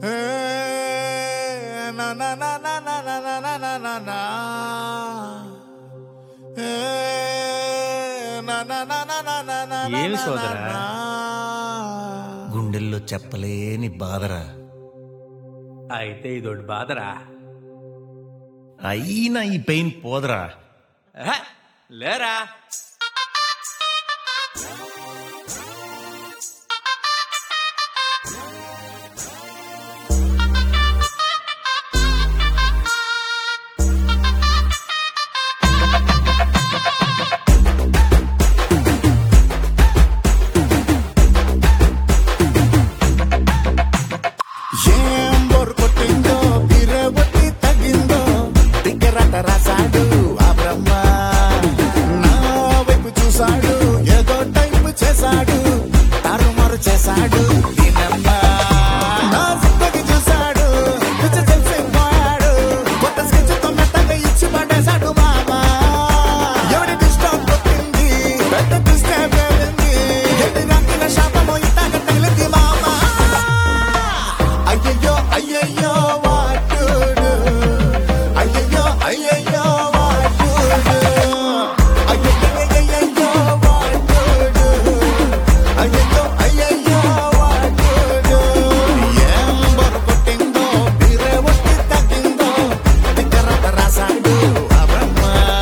నా నా నా నా నా నా నా నా నా నా నా. ఏ, నా నా నా నా నా నా నా నా ఏమి నా సోదరా? నా. గుండెల్లో చెప్పలేని బాధరా అయితే ఇదొకటి బాధరా అయినా ఈ పెయిన్ పోదరా ఆహా, లేరా ఏం బోర్ కొట్టిందో బిర్రె ఒట్టి తగ్గిందో దిగ్గరట రాశాడు ఆ బ్రహ్మ నా వైపు చూశాడు ఏదో టైపు చేశాడు తారుమారు చేశాడు దీనమ్మ నా సిద్ధకి చూశాడు పిచ్చి తెలిసిపోయాడు కొత్త స్కెచ్ తో మెత్తగా ఇచ్చి పడేశాడు మామ ఎవడి డిస్టర్బ్ కొట్టింది పెద్ద డిస్టే పేరింది ఎట్టి రంగుల శాపము ఇట్టాగ తగిలింది మామ అయ్యయ్యో అయ్యయ్యో వాటుడు అయ్యయ్యో అయ్యయ్యో వాటుడు అయ్యయ్యో వాటుడు అయ్యయ్యో అయ్యయ్యో వాటుడు ఏం బొరకొట్టిందో బిరే ఒట్టి తగ్గిందో తిక్కరట రాశాడు ఆ బ్రహ్మ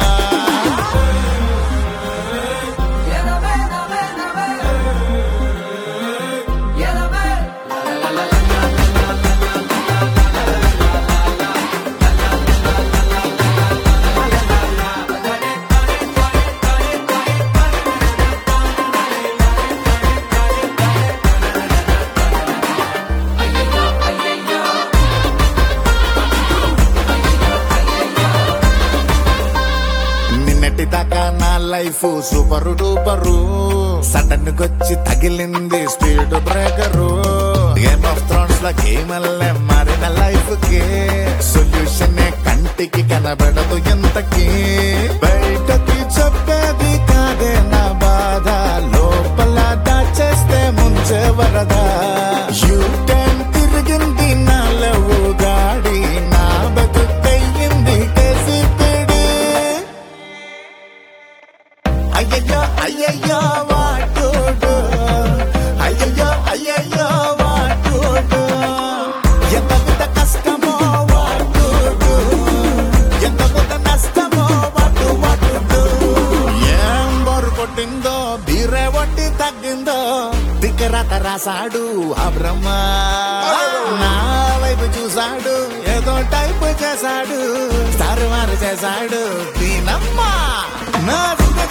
నిన్నటి దాకా నా లైఫ్ సూపర్ డూపరు సడన్ కొచ్చి తగిలింది speed breaker game of thrones లో గేమ్ మారిన లైఫ్ కి సొల్యూషన్ కంటికి కనబడదు ఎంతకి బయటకి చెప్పేది కాదే నా బాధ లోపల దాచేస్తే ముంచే వరదా యూ టైం తిరిగింది నా లవ్ గాడి నా బతుకయ్యింది కేసి పిడి అయ్యయ్యో అయ్యయ్యో వాటుడు అయ్యయ్యో అయ్యయ్యో వాటుడు ఎంత పెద్ద కష్టమో వాటుడు ఎంత పెద్ద నష్టమో వాటు వాటుడు ఏం బోరు కొట్టిందో బీరే వట్టి తగ్గిందో దిక్కరత రాశాడు ఆ బ్రహ్మ నా వైపు చూశాడు ఏదో టైప్ చేశాడు స్టార్ మారు చేశాడు దీనమ్మ నా దిగ్గ